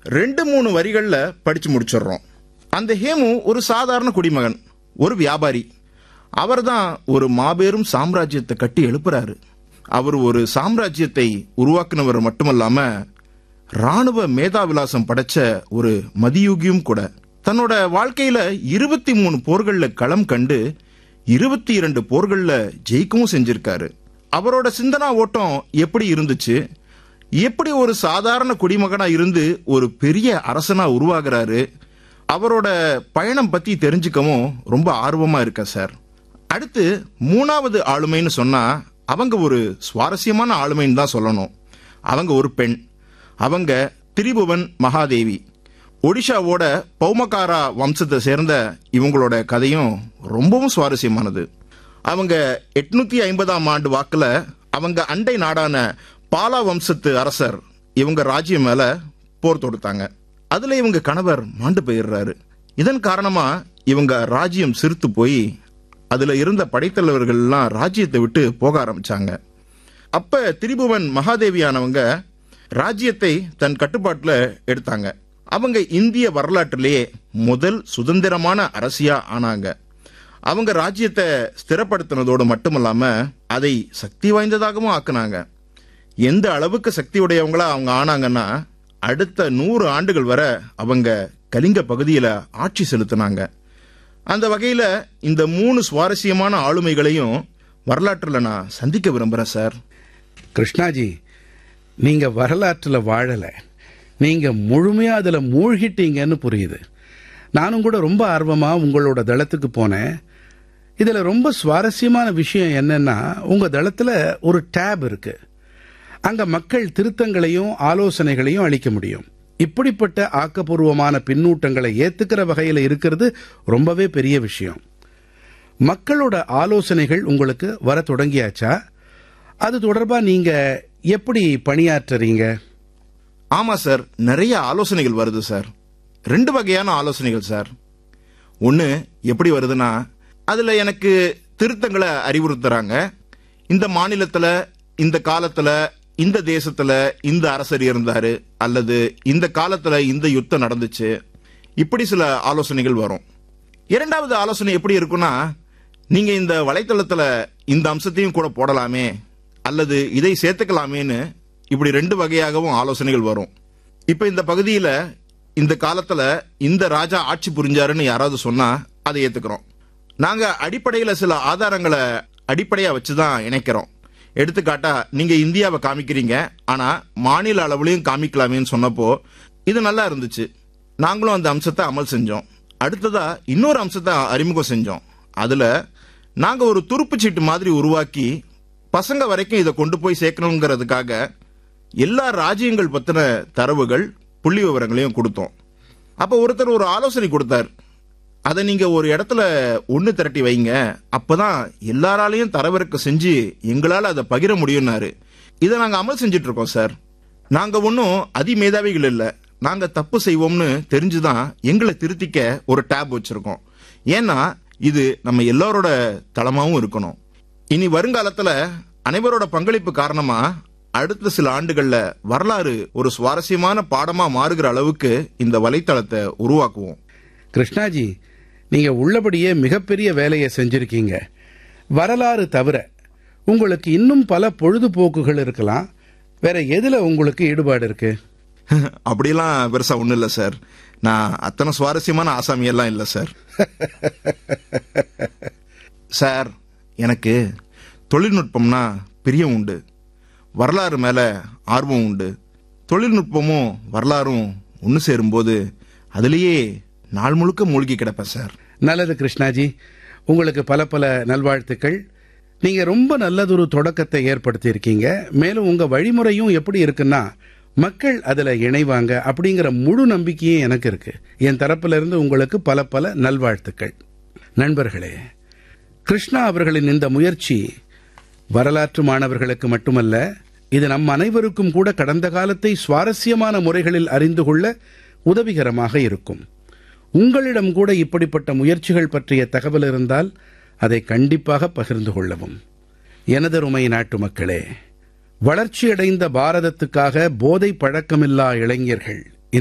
ரெண்டு மூணு வரிகள்ல படிச்சு முடிச்சிடுறோம் அந்த ஹேமு ஒரு சாதாரண குடிமகன் ஒரு வியாபாரி அவர்தான் ஒரு மாபெரும் சாம்ராஜ்யத்தை கட்டி எழுப்புறாரு அவர் ஒரு சாம்ராஜ்யத்தை உருவாக்குனவர் மட்டுமல்லாம ராணுவ மேதாவிலாசம் படைச்ச ஒரு மதியுகியும் கூட தன்னோட வாழ்க்கையில இருபத்தி மூணு போர்கள்ல களம் கண்டு இருபத்தி இரண்டு போர்கள்ல ஜெயிக்கவும் செஞ்சிருக்காரு அவரோட சிந்தனா ஓட்டம் எப்படி இருந்துச்சு எப்படி ஒரு சாதாரண குடிமகனா இருந்து ஒரு பெரிய அரசனா உருவாகிறாரு அவரோட பயணம் பத்தி தெரிஞ்சுக்கவும் ரொம்ப ஆர்வமா இருக்க சார் அடுத்து மூணாவது ஆளுமைன்னு சொன்னா அவங்க ஒரு சுவாரஸ்யமான ஆளுமைன்னு தான் சொல்லணும் அவங்க ஒரு பெண் அவங்க திரிபுவன் மகாதேவி ஒடிஷாவோட பௌமகாரா வம்சத்தை சேர்ந்த இவங்களோட கதையும் ரொம்பவும் சுவாரஸ்யமானது அவங்க எட்நூத்தி ஐம்பதாம் ஆண்டு வாக்குல அவங்க அண்டை நாடான பாலா வம்சத்து அரசர் இவங்க ராஜ்யம் மேல போர் தொடுத்தாங்க அதுல இவங்க கணவர் மாண்டு போயிடுறாரு இதன் காரணமா இவங்க ராஜ்யம் சிரித்து போய் அதுல இருந்த படைத்தலைவர்கள் எல்லாம் ராஜ்யத்தை விட்டு போக ஆரம்பிச்சாங்க அப்ப திரிபுவன் மகாதேவியானவங்க ராஜ்யத்தை தன் கட்டுப்பாட்டுல எடுத்தாங்க அவங்க இந்திய வரலாற்றிலேயே முதல் சுதந்திரமான அரசியா ஆனாங்க அவங்க ராஜ்யத்தை ஸ்திரப்படுத்தினதோடு மட்டுமல்லாம அதை சக்தி வாய்ந்ததாகவும் ஆக்குனாங்க எந்த அளவுக்கு சக்தி உடையவங்களா அவங்க ஆனாங்கன்னா அடுத்த நூறு ஆண்டுகள் வரை அவங்க கலிங்க பகுதியில ஆட்சி செலுத்தினாங்க அந்த வகையில இந்த மூணு சுவாரஸ்யமான ஆளுமைகளையும் வரலாற்றுல நான் சந்திக்க விரும்புறேன் சார் கிருஷ்ணாஜி நீங்க வரலாற்றுல வாழல நீங்க முழுமையா அதுல மூழ்கிட்டீங்கன்னு புரியுது நானும் கூட ரொம்ப ஆர்வமா உங்களோட தளத்துக்கு போனேன் இதுல ரொம்ப சுவாரஸ்யமான விஷயம் என்னன்னா உங்க தளத்துல ஒரு டேப் இருக்கு அங்க மக்கள் திருத்தங்களையும் ஆலோசனைகளையும் அளிக்க முடியும் இப்படிப்பட்ட ஆக்கப்பூர்வமான பின்னூட்டங்களை ஏத்துக்கிற வகையில இருக்கிறது ரொம்பவே பெரிய விஷயம் மக்களோட ஆலோசனைகள் உங்களுக்கு வர தொடங்கியாச்சா அது தொடர்பா நீங்க எப்படி பணியாற்றுறீங்க ஆமா சார் நிறைய ஆலோசனைகள் வருது சார் ரெண்டு வகையான ஆலோசனைகள் சார் ஒன்று எப்படி வருதுன்னா அதில் எனக்கு திருத்தங்களை அறிவுறுத்துறாங்க இந்த மாநிலத்தில் இந்த காலத்தில் இந்த தேசத்தில் இந்த அரசர் இருந்தார் அல்லது இந்த காலத்தில் இந்த யுத்தம் நடந்துச்சு இப்படி சில ஆலோசனைகள் வரும் இரண்டாவது ஆலோசனை எப்படி இருக்குன்னா நீங்கள் இந்த வலைத்தளத்தில் இந்த அம்சத்தையும் கூட போடலாமே அல்லது இதை சேர்த்துக்கலாமேன்னு இப்படி ரெண்டு வகையாகவும் ஆலோசனைகள் வரும் இப்போ இந்த பகுதியில் இந்த காலத்தில் இந்த ராஜா ஆட்சி புரிஞ்சாருன்னு யாராவது சொன்னா அதை ஏத்துக்கிறோம் நாங்க அடிப்படையில சில ஆதாரங்களை அடிப்படையா வச்சு தான் இணைக்கிறோம் எடுத்துக்காட்டா நீங்க இந்தியாவை காமிக்கிறீங்க ஆனா மாநில அளவுலயும் காமிக்கலாமேன்னு சொன்னப்போ இது நல்லா இருந்துச்சு நாங்களும் அந்த அம்சத்தை அமல் செஞ்சோம் அடுத்ததா இன்னொரு அம்சத்தை அறிமுகம் செஞ்சோம் அதுல நாங்க ஒரு துருப்புச் சீட்டு மாதிரி உருவாக்கி பசங்க வரைக்கும் இதை கொண்டு போய் சேர்க்கணுங்கிறதுக்காக எல்லா ராஜ்யங்கள் பத்தின தரவுகள் புள்ளி விவரங்களையும் கொடுத்தோம் அப்ப ஒருத்தர் ஒரு ஆலோசனை கொடுத்தார் அதை நீங்க ஒரு இடத்துல ஒன்று திரட்டி வைங்க அப்பதான் எல்லாராலையும் தரவிறக்க செஞ்சு எங்களால் அதை பகிர முடியும்னாரு இதை நாங்கள் அமல் செஞ்சுட்டு இருக்கோம் சார் நாங்க ஒன்றும் அதிமேதாவிகள் இல்லை நாங்க தப்பு செய்வோம்னு தெரிஞ்சுதான் எங்களை திருத்திக்க ஒரு டேப் வச்சிருக்கோம் ஏன்னா இது நம்ம எல்லாரோட தளமாவும் இருக்கணும் இனி வருங்காலத்துல அனைவரோட பங்களிப்பு காரணமா அடுத்த சில ஆண்டுகள்ல வரலாறு ஒரு சுவாரஸ்யமான பாடமா மாறுகிற அளவுக்கு இந்த வலைத்தளத்தை உருவாக்குவோம் கிருஷ்ணாஜி நீங்க உள்ளபடியே மிகப்பெரிய வேலையை செஞ்சிருக்கீங்க வரலாறு தவிர உங்களுக்கு இன்னும் பல பொழுதுபோக்குகள் இருக்கலாம் வேற எதுல உங்களுக்கு ஈடுபாடு இருக்கு அப்படியெல்லாம் பெருசா ஒன்றும் இல்லை சார் நான் அத்தனை சுவாரஸ்யமான ஆசாமியெல்லாம் இல்லை சார் சார் எனக்கு தொழில்நுட்பம்னா பிரியம் உண்டு வரலாறு மேல ஆர்வம் உண்டு தொழில்நுட்பமும் வரலாறும் ஒன்று சேரும்போது அதுலேயே நாள் முழுக்க மூழ்கி கிடப்பேன் சார் நல்லது கிருஷ்ணாஜி உங்களுக்கு பல பல நல்வாழ்த்துக்கள் நீங்க ரொம்ப நல்லதொரு தொடக்கத்தை ஏற்படுத்தி இருக்கீங்க மேலும் உங்க வழிமுறையும் எப்படி இருக்குன்னா மக்கள் அதுல இணைவாங்க அப்படிங்கிற முழு நம்பிக்கையும் எனக்கு இருக்கு என் தரப்புல இருந்து உங்களுக்கு பல பல நல்வாழ்த்துக்கள் நண்பர்களே கிருஷ்ணா அவர்களின் இந்த முயற்சி வரலாற்று மாணவர்களுக்கு மட்டுமல்ல இது நம் அனைவருக்கும் கூட கடந்த காலத்தை சுவாரஸ்யமான முறைகளில் அறிந்து கொள்ள உதவிகரமாக இருக்கும் உங்களிடம் கூட இப்படிப்பட்ட முயற்சிகள் பற்றிய தகவல் இருந்தால் அதை கண்டிப்பாக பகிர்ந்து கொள்ளவும் எனதருமை நாட்டு மக்களே வளர்ச்சியடைந்த பாரதத்துக்காக போதை பழக்கமில்லா இளைஞர்கள்